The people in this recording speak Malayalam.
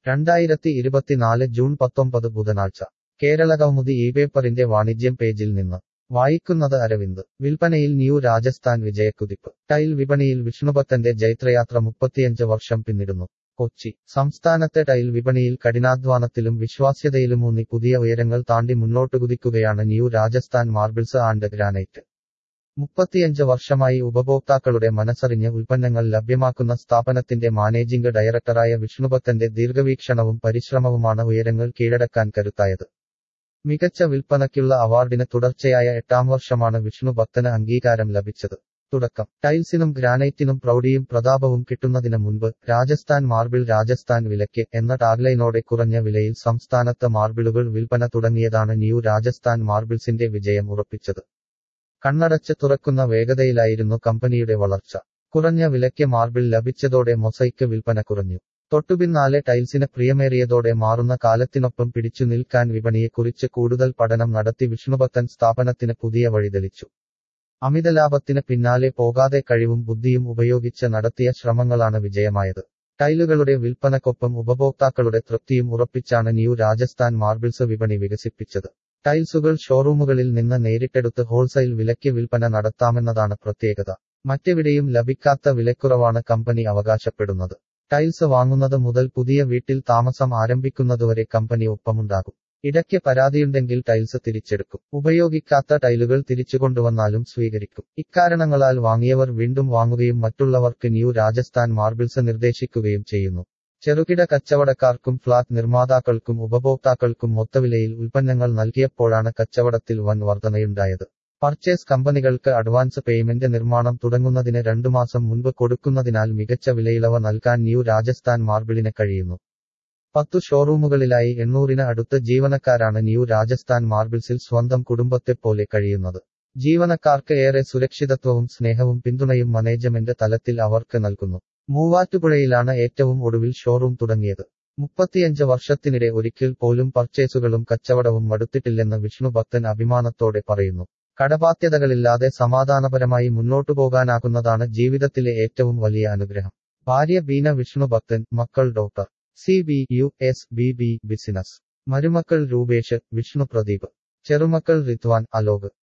രണ്ടായിരത്തി ഇരുപത്തിനാല് ജൂൺ പത്തൊമ്പത് ബുധനാഴ്ച കേരള കൗമുദി ഈ പേപ്പറിന്റെ വാണിജ്യം പേജിൽ നിന്ന് വായിക്കുന്നത് അരവിന്ദ് വിൽപ്പനയിൽ ന്യൂ രാജസ്ഥാൻ വിജയക്കുതിപ്പ് ടൈൽ വിപണിയിൽ വിഷ്ണുഭക്തന്റെ ജൈത്രയാത്ര മുപ്പത്തിയഞ്ച് വർഷം പിന്നിടുന്നു കൊച്ചി സംസ്ഥാനത്തെ ടൈൽ വിപണിയിൽ കഠിനാധ്വാനത്തിലും വിശ്വാസ്യതയിലുമൂന്നി പുതിയ ഉയരങ്ങൾ താണ്ടി മുന്നോട്ടു കുതിക്കുകയാണ് New Rajasthan Marbles and Granite മുപ്പത്തിയഞ്ച് വർഷമായി ഉപഭോക്താക്കളുടെ മനസ്സറിഞ്ഞ് ഉൽപ്പന്നങ്ങൾ ലഭ്യമാക്കുന്ന സ്ഥാപനത്തിന്റെ മാനേജിംഗ് ഡയറക്ടറായ വിഷ്ണുഭക്തന്റെ ദീർഘവീക്ഷണവും പരിശ്രമവുമാണ് ഉയരങ്ങൾ കീഴടക്കാൻ കരുത്തായത് മികച്ച വിൽപ്പനയ്ക്കുള്ള അവാർഡിന് തുടർച്ചയായ എട്ടാം വർഷമാണ് വിഷ്ണു ഭക്തന് അംഗീകാരം ലഭിച്ചത് തുടക്കം ടൈൽസിനും ഗ്രാനൈറ്റിനും പ്രൗഢിയും പ്രതാപവും കിട്ടുന്നതിന് മുൻപ് രാജസ്ഥാൻ മാർബിൾ രാജസ്ഥാൻ വിലയ്ക്ക് എന്ന ടാഗ്ലൈനോടെ കുറഞ്ഞ വിലയിൽ സംസ്ഥാനത്ത് മാർബിളുകൾ വിൽപ്പന തുടങ്ങിയതാണ് ന്യൂ രാജസ്ഥാൻ മാർബിൾസിന്റെ വിജയം ഉറപ്പിച്ചത് കണ്ണടച്ച് തുറക്കുന്ന വേഗതയിലായിരുന്നു കമ്പനിയുടെ വളർച്ച കുറഞ്ഞ വിലയ്ക്ക് മാർബിൾ ലഭിച്ചതോടെ മൊസൈക്ക് വിൽപ്പന കുറഞ്ഞു തൊട്ടുപിന്നാലെ ടൈൽസിന് പ്രിയമേറിയതോടെ മാറുന്ന കാലത്തിനൊപ്പം പിടിച്ചു നിൽക്കാൻ വിപണിയെക്കുറിച്ച് കൂടുതൽ പഠനം നടത്തി വിഷ്ണുഭക്തൻ സ്ഥാപനത്തിന് പുതിയ വഴി തെളിച്ചു അമിതലാഭത്തിന് പിന്നാലെ പോകാതെ കഴിവും ബുദ്ധിയും ഉപയോഗിച്ച് നടത്തിയ ശ്രമങ്ങളാണ് വിജയമായത് ടൈലുകളുടെ വിൽപ്പനക്കൊപ്പം ഉപഭോക്താക്കളുടെ തൃപ്തിയും ഉറപ്പിച്ചാണ് ന്യൂ രാജസ്ഥാൻ മാർബിൾസ് വിപണി വികസിപ്പിച്ചത് ടൈൽസുകൾ ഷോറൂമുകളിൽ നിന്ന് നേരിട്ടെടുത്ത് ഹോൾസെയിൽ വിലയ്ക്ക് വിൽപ്പന നടത്താമെന്നതാണ് പ്രത്യേകത മറ്റെവിടെയും ലഭിക്കാത്ത വിലക്കുറവാണ് കമ്പനി അവകാശപ്പെടുന്നത് ടൈൽസ് വാങ്ങുന്നത് മുതൽ പുതിയ വീട്ടിൽ താമസം ആരംഭിക്കുന്നതുവരെ കമ്പനി ഒപ്പമുണ്ടാകും ഇടയ്ക്ക് പരാതിയുണ്ടെങ്കിൽ ടൈൽസ് തിരിച്ചെടുക്കും ഉപയോഗിക്കാത്ത ടൈലുകൾ തിരിച്ചുകൊണ്ടുവന്നാലും സ്വീകരിക്കും ഇക്കാരണങ്ങളാൽ വാങ്ങിയവർ വീണ്ടും വാങ്ങുകയും മറ്റുള്ളവർക്ക് ന്യൂ രാജസ്ഥാൻ മാർബിൾസ് നിർദ്ദേശിക്കുകയും ചെയ്യുന്നു ചെറുകിട കച്ചവടക്കാർക്കും ഫ്ളാറ്റ് നിർമ്മാതാക്കൾക്കും ഉപഭോക്താക്കൾക്കും മൊത്തവിലയിൽ ഉൽപ്പന്നങ്ങൾ നൽകിയപ്പോഴാണ് കച്ചവടത്തിൽ വൻ വർധനയുണ്ടായത് പർച്ചേസ് കമ്പനികൾക്ക് അഡ്വാൻസ് പേയ്മെന്റ് നിർമ്മാണം തുടങ്ങുന്നതിന് രണ്ടു മാസം മുൻപ് കൊടുക്കുന്നതിനാൽ മികച്ച വിലയിളവ് നൽകാൻ ന്യൂ രാജസ്ഥാൻ മാർബിളിന് കഴിയുന്നു പത്തു ഷോറൂമുകളിലായി എണ്ണൂറിന് അടുത്ത് ജീവനക്കാരാണ് ന്യൂ രാജസ്ഥാൻ മാർബിൾസിൽ സ്വന്തം കുടുംബത്തെപ്പോലെ കഴിയുന്നത് ജീവനക്കാർക്ക് ഏറെ സുരക്ഷിതത്വവും സ്നേഹവും പിന്തുണയും മാനേജ്മെന്റ് തലത്തിൽ അവർക്ക് നൽകുന്നു മൂവാറ്റുപുഴയിലാണ് ഏറ്റവും ഒടുവിൽ ഷോറൂം തുടങ്ങിയത് മുപ്പത്തിയഞ്ച് വർഷത്തിനിടെ ഒരിക്കൽ പോലും പർച്ചേസുകളും കച്ചവടവും മടുത്തിട്ടില്ലെന്ന് വിഷ്ണു ഭക്തൻ അഭിമാനത്തോടെ പറയുന്നു കടബാധ്യതകളില്ലാതെ സമാധാനപരമായി മുന്നോട്ടു പോകാനാകുന്നതാണ് ജീവിതത്തിലെ ഏറ്റവും വലിയ അനുഗ്രഹം ഭാര്യ ബീന വിഷ്ണു ഭക്തൻ മക്കൾ doctor C B U S B B business മരുമക്കൾ രൂപേഷ് വിഷ്ണു പ്രദീപ് ചെറുമക്കൾ റിത്വാൻ അലോക്